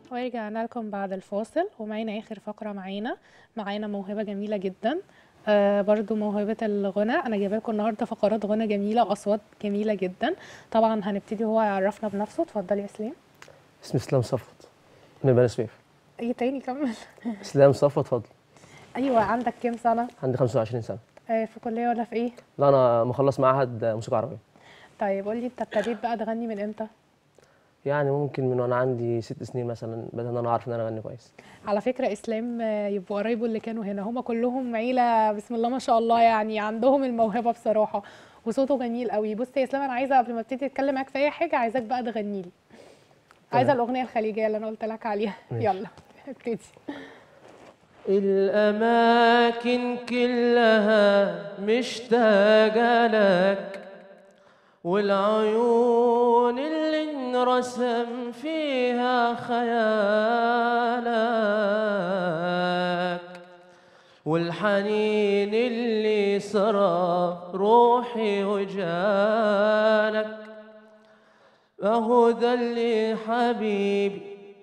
ورجعنا لكم بعد الفاصل ومعانا اخر فقره معانا معانا موهبه جميله جدا آه برضو موهبه الغنى انا جايبه لكم النهارده فقرات غنى جميله واصوات جميله جدا طبعا هنبتدي هو يعرفنا بنفسه اتفضل يا اسلام اسمي اسلام صفوت من بني سويف ايه تاني كمل اسلام صفوت اتفضل ايوه عندك كام سنه عندي 25 سنه آه في كليه ولا في ايه لا انا مخلص معهد موسيقى عربيه طيب قول لي انت ابتديت بقى تغني من امتى يعني ممكن من وانا عندي ست سنين مثلا بدأت ان انا اعرف ان انا اغني كويس على فكرة إسلام آه، يبقوا قرايبه اللي كانوا هنا هما كلهم عيلة بسم الله ما شاء الله يعني عندهم الموهبة بصراحة وصوته جميل قوي بص يا إسلام أنا عايزة قبل ما ابتدي أتكلم معاك في أي حاجة عايزاك بقى تغني لي عايزة الأغنية الخليجية اللي أنا قلت لك عليها يلا ابتدي الاماكن كلها مشتاقه لك والعيون اللي انرسم فيها خيالك والحنين اللي سرى روحي وجالك اهو ده اللي حبيبي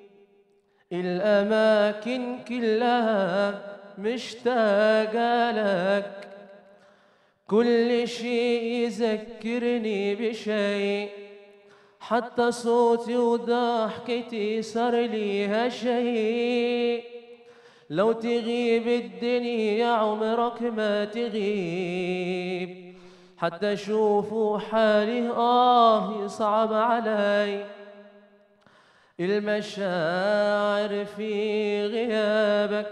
الأماكن كلها مشتاقة لك كل شيء يذكرني بشيء حتى صوتي وضحكتي صار ليها شيء لو تغيب الدنيا عمرك ما تغيب حتى اشوفوا حالي اه يصعب علي المشاعر في غيابك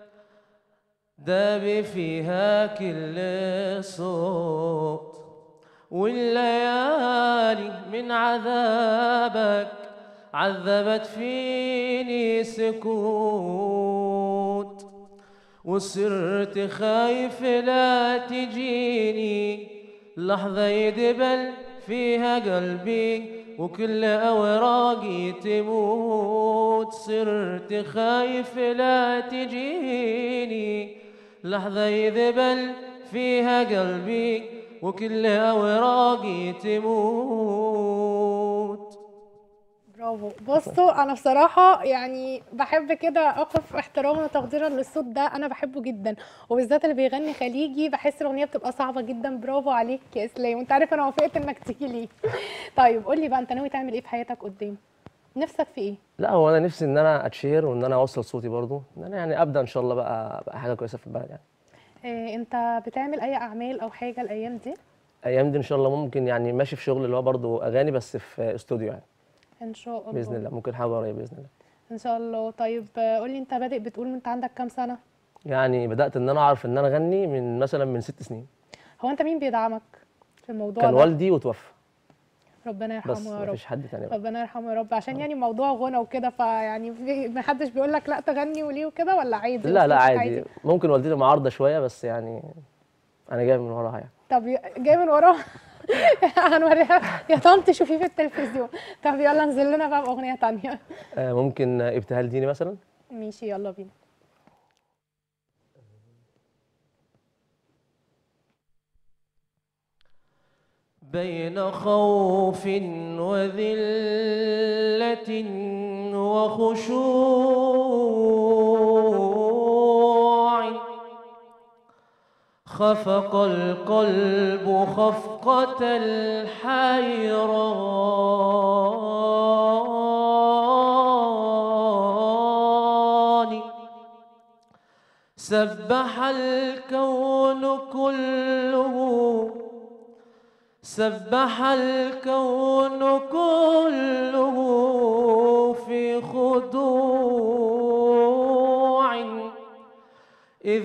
داب فيها كل صوت والليالي من عذابك عذبت فيني سكوت وصرت خايف لا تجيني لحظة يدبل فيها قلبي وكل أوراقي تموت صرت خايف لا تجيني لحظة يذبل فيها قلبي وكل أوراقي تموت برافو بصوا أنا بصراحة يعني بحب كده أقف احتراما وتقديرا للصوت ده أنا بحبه جدا وبالذات اللي بيغني خليجي بحس الأغنية بتبقى صعبة جدا برافو عليك يا إسلام وأنت عارف أنا وافقت إنك تيجي لي طيب قول لي بقى أنت ناوي تعمل إيه في حياتك قدام نفسك في إيه لا هو أنا نفسي إن أنا أتشير وإن أنا أوصل صوتي برضو إن أنا يعني أبدأ إن شاء الله بقى, بقى حاجة كويسة في البلد يعني إيه انت بتعمل اي اعمال او حاجه الايام دي الأيام دي إن شاء الله ممكن يعني ماشي في شغل اللي هو برضو أغاني بس في استوديو يعني ان شاء الله بإذن الله ممكن حاجة قريبة بإذن الله ان شاء الله طيب آه، قول لي انت بادئ بتقول انت عندك كام سنه يعني بدأت إن أنا أعرف إن أنا أغني من مثلا من ست سنين هو انت مين بيدعمك في الموضوع كان ده والدي وتوفى ربنا بس يرحمه يا رب مفيش حد تاني بقى. ربنا يرحمه يا رب عشان يعني موضوع غنى وكده فيعني في- محدش بيقول لك لا تغني وليه وكده ولا عادي لا لا أسلوبك عادي ممكن والدتي معارضة شوية بس يعني أنا جاي من وراها يعني طب ي- جاي من وراه هنوريها يا طنط شوفيه في التلفزيون طب يلا انزل لنا بقى باغنيه تانية آه، ممكن آه، ابتهال ديني مثلا ماشي يلا بينا بين خوف وذلة وخشوع خفق القلب خفقة الحيران سبح الكون كله سبح الكون كله في خضوع إذ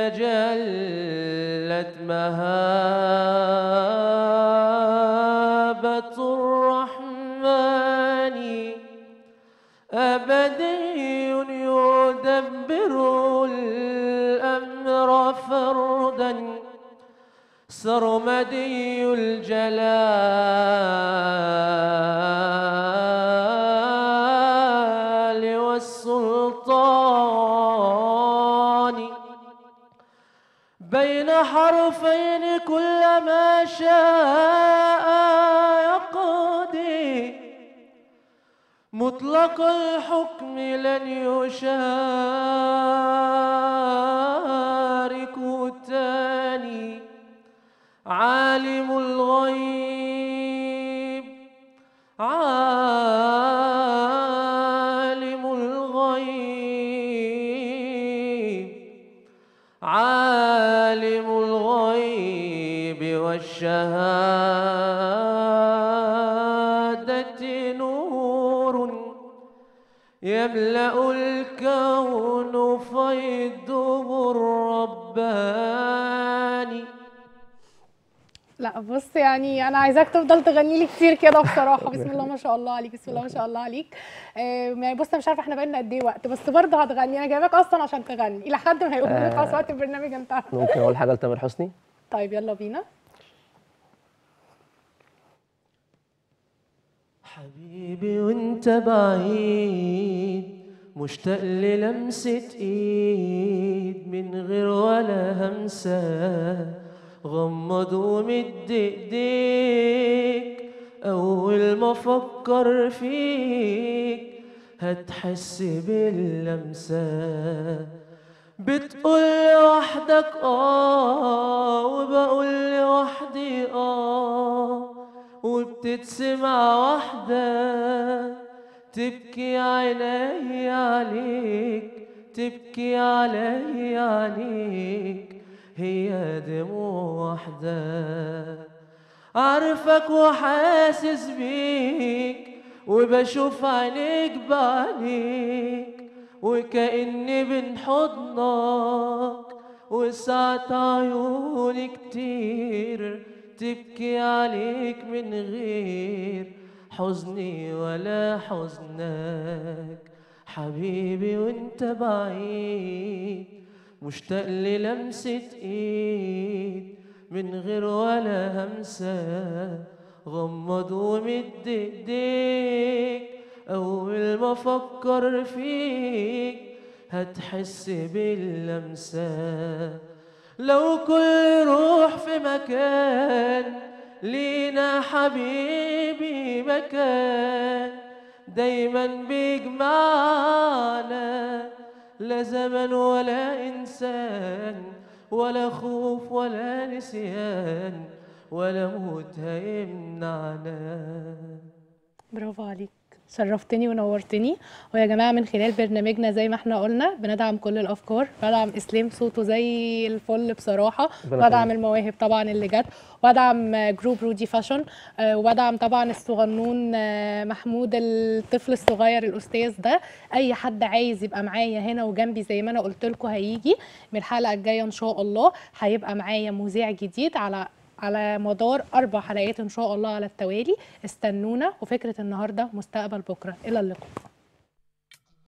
تجلت مهابة الرحمن أبدي يدبر الأمر فردا سرمدي الجلال والسلطان بين حرفين كل ما شاء يقضي مطلق الحكم لن يشارك التاني عالم الغيب عالم الغيب عالم الغيب والشهادة نور يملأ الكون فيضه الرباني لا بص يعني انا عايزاك تفضل تغني لي كتير كده بصراحه بسم الله ما شاء الله عليك بسم الله ما شاء الله عليك آه، يعني بص أنا مش عارفه احنا بقالنا قد ايه وقت بس برضه هتغني انا جايباك اصلا عشان تغني الى حد ما هيقول لك خلاص وقت البرنامج انتهى ممكن اقول حاجه لتامر حسني طيب يلا بينا حبيبي وانت بعيد مشتاق للمسة ايد من غير ولا همسة غمض ومد ايديك اول ما افكر فيك هتحس باللمسة بتقول لوحدك اه وبقول لوحدي اه وبتتسمع واحدة تبكي عيني عليك تبكي علي عليك هي دموع واحدة عارفك وحاسس بيك وبشوف عينيك بعينيك وكأني بين حضنك وساعة عيوني كتير تبكي عليك من غير حزني ولا حزنك حبيبي وانت بعيد مشتاق للمسة ايد من غير ولا همسة غمض ومد ايديك اول ما افكر فيك هتحس باللمسة لو كل روح في مكان لينا حبيبي مكان دايما بيجمعنا لا زمن ولا إنسان ولا خوف ولا نسيان ولا موت هيمنعنا برافو عليك شرفتني ونورتني ويا جماعه من خلال برنامجنا زي ما احنا قلنا بندعم كل الافكار بدعم اسلام صوته زي الفل بصراحه ربنا بدعم يخليك. المواهب طبعا اللي جت وادعم جروب رودي فاشن آه، وادعم طبعا الصغنون آه، محمود الطفل الصغير الاستاذ ده اي حد عايز يبقى معايا هنا وجنبي زي ما انا قلت لكم هيجي من الحلقه الجايه ان شاء الله هيبقى معايا مذيع جديد على على مدار اربع حلقات ان شاء الله على التوالي استنونا وفكره النهارده مستقبل بكره الى اللقاء